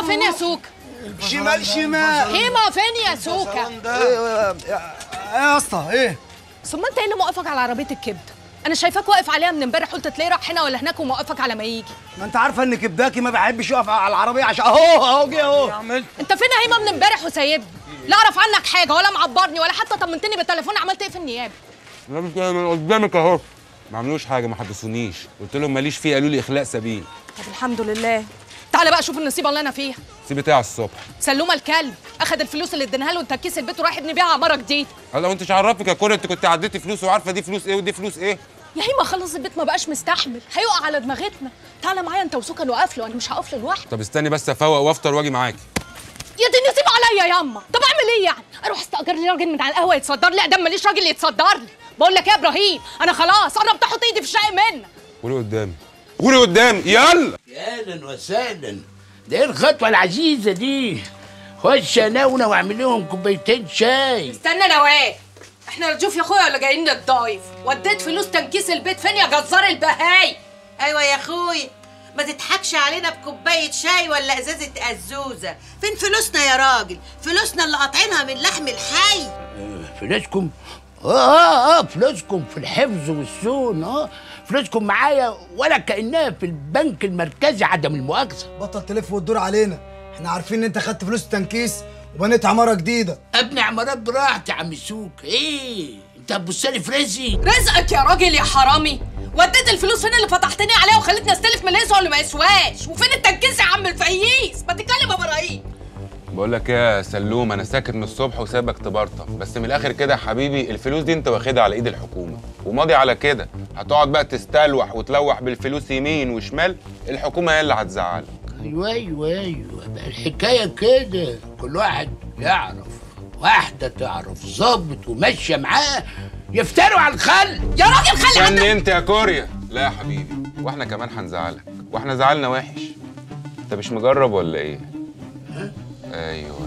فين يا سوكا شمال شمال هيما فين يا سوكا ايه يا اسطى ايه ثم انت ايه اللي موقفك على عربيه الكبده انا شايفاك واقف عليها من امبارح قلت تلاقيه راح هنا ولا هناك وموقفك على ما يجي ما انت عارفه ان كبداكي ما بحبش يقف على العربيه عشان اهو اهو جه اهو انت فين يا هيما من امبارح وسايبني لا اعرف عنك حاجه ولا معبرني ولا حتى طمنتني بالتليفون عملت ايه في النيابه لا مش كده، من قدامك اهو ما عملوش حاجه ما حدثونيش قلت لهم ماليش فيه قالوا لي اخلاء سبيل طب الحمد لله تعالى بقى شوف النصيبه اللي انا فيها سيب بتاع الصبح سلومه الكلب اخد الفلوس اللي اديناها له وتكيس البيت وراح يبني بيها عماره جديده هلا وانت مش عرفك يا كوري انت كنت عديتي فلوس وعارفه دي فلوس ايه ودي فلوس ايه يا هيما خلص البيت ما بقاش مستحمل هيقع على دماغتنا تعالى معايا انت وسوكا نوقف له انا مش هقف له لوحدي طب استني بس افوق وافطر واجي معاكي يا دي نسيب عليا ياما طب اعمل ايه يعني اروح استاجر لي راجل من على القهوه يتصدر لي ادام ماليش راجل يتصدر لي بقول لك ايه يا ابراهيم انا خلاص انا بتحط ايدي في الشقي منك قولي قدامي قولي قدامي يلا يا اهلا وسهلا ده ايه الخطوه العزيزه دي خش اناونا واعمل لهم كوبايتين شاي استنى نوال احنا رجوف يا اخويا ولا جايين نتضايف وديت فلوس تنكيس البيت فين يا جزار البهاي ايوه يا اخوي ما تضحكش علينا بكوبايه شاي ولا ازازه ازوزه فين فلوسنا يا راجل فلوسنا اللي قاطعينها من لحم الحي فلوسكم اه اه اه فلوسكم في الحفظ والصون اه فلوسكم معايا ولا كانها في البنك المركزي عدم المؤاخذه بطل تلف وتدور علينا احنا عارفين ان انت خدت فلوس تنكيس وبنيت عماره جديده ابني عمارات براحتي يا عم سوك ايه انت هتبص لي في رزقي رزقك يا راجل يا حرامي وديت الفلوس فين اللي فتحتني عليها وخلتني استلف من اللي يسوى واللي ما يسواش وفين التنكيس يا عم الفقيس ما تتكلم يا ابراهيم بقول لك ايه يا سلوم انا ساكت من الصبح وسايبك تبرطم بس من الاخر كده يا حبيبي الفلوس دي انت واخدها على ايد الحكومه وماضي على كده هتقعد بقى تستلوح وتلوح بالفلوس يمين وشمال الحكومه هي اللي هتزعلك ايوه ايوه ايوه بقى الحكايه كده كل واحد يعرف واحده تعرف ظابط وماشيه معاه يفتروا على الخل يا راجل خلي استني عندك انت يا كوريا لا يا حبيبي واحنا كمان هنزعلك واحنا زعلنا وحش انت مش مجرب ولا ايه ايوه